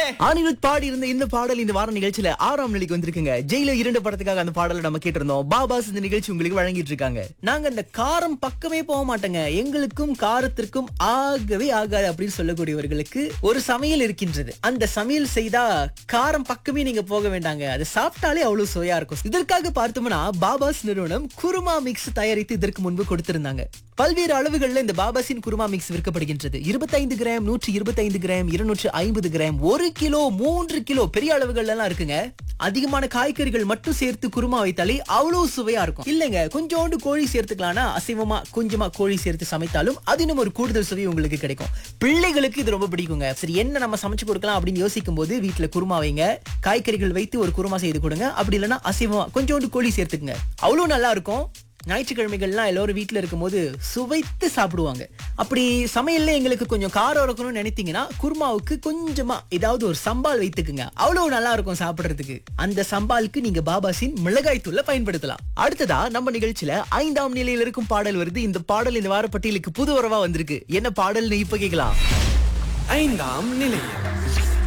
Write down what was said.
அனிருத் பாடி இருந்த இந்த பாடல் இந்த வார நிகழ்ச்சியில ஆறாம் நிலைக்கு வந்திருக்குங்க ஜெயில இரண்டு படத்துக்காக அந்த பாடலை நம்ம கேட்டிருந்தோம் பாபாஸ் இந்த நிகழ்ச்சி உங்களுக்கு வழங்கிட்டு இருக்காங்க நாங்க இந்த காரம் பக்கமே போக மாட்டோங்க எங்களுக்கும் காரத்திற்கும் ஆகவே ஆகாது அப்படின்னு சொல்லக்கூடியவர்களுக்கு ஒரு சமையல் இருக்கின்றது அந்த சமையல் செய்தா காரம் பக்கமே நீங்க போக வேண்டாங்க அது சாப்பிட்டாலே அவ்வளவு சுவையா இருக்கும் இதற்காக பார்த்தோம்னா பாபாஸ் நிறுவனம் குருமா மிக்ஸ் தயாரித்து இதற்கு முன்பு கொடுத்திருந்தாங்க பல்வேறு அளவுகள்ல இந்த பாபாஸின் குருமா மிக்ஸ் விற்கப்படுகின்றது இருபத்தைந்து கிராம் நூற்றி இருபத்தைந்து கிராம் இருநூற்று ஐம்பது கிராம் ஒரு கிலோ மூன்று கிலோ பெரிய அளவுகள் எல்லாம் இருக்குங்க அதிகமான காய்கறிகள் மட்டும் சேர்த்து குருமா வைத்தாலே அவ்வளவு சுவையா இருக்கும் இல்லைங்க கொஞ்சோண்டு கோழி சேர்த்துக்கலாம்னா அசைவமா கொஞ்சமா கோழி சேர்த்து சமைத்தாலும் அது இன்னும் ஒரு கூடுதல் சுவை உங்களுக்கு கிடைக்கும் பிள்ளைகளுக்கு இது ரொம்ப பிடிக்குங்க சரி என்ன நம்ம சமைச்சு கொடுக்கலாம் அப்படின்னு யோசிக்கும் போது வீட்டுல குருமா வைங்க காய்கறிகள் வைத்து ஒரு குருமா செய்து கொடுங்க அப்படி இல்லைன்னா அசைவமா கொஞ்சோண்டு கோழி சேர்த்துக்குங்க அவ்வளவு நல்லா இருக்கும் ஞாயிற்றுக்கிழமைகள்லாம் எல்லாரும் வீட்ல இருக்கும்போது சுவைத்து சாப்பிடுவாங்க அப்படி சமையல்ல எங்களுக்கு கொஞ்சம் காரம் இருக்கணும்னு நினைத்தீங்கன்னா குருமாவுக்கு கொஞ்சமா ஏதாவது ஒரு சம்பால் வைத்துக்குங்க அவ்வளவு நல்லா இருக்கும் சாப்பிடுறதுக்கு அந்த சம்பாலுக்கு நீங்க பாபாசின் மிளகாய் தூளை பயன்படுத்தலாம் அடுத்ததா நம்ம நிகழ்ச்சியில ஐந்தாம் நிலையில் இருக்கும் பாடல் வருது இந்த பாடல் இந்த வார பட்டியலுக்கு புது உறவா வந்திருக்கு என்ன பாடல்னு இப்ப கேட்கலாம் ஐந்தாம் நிலையம்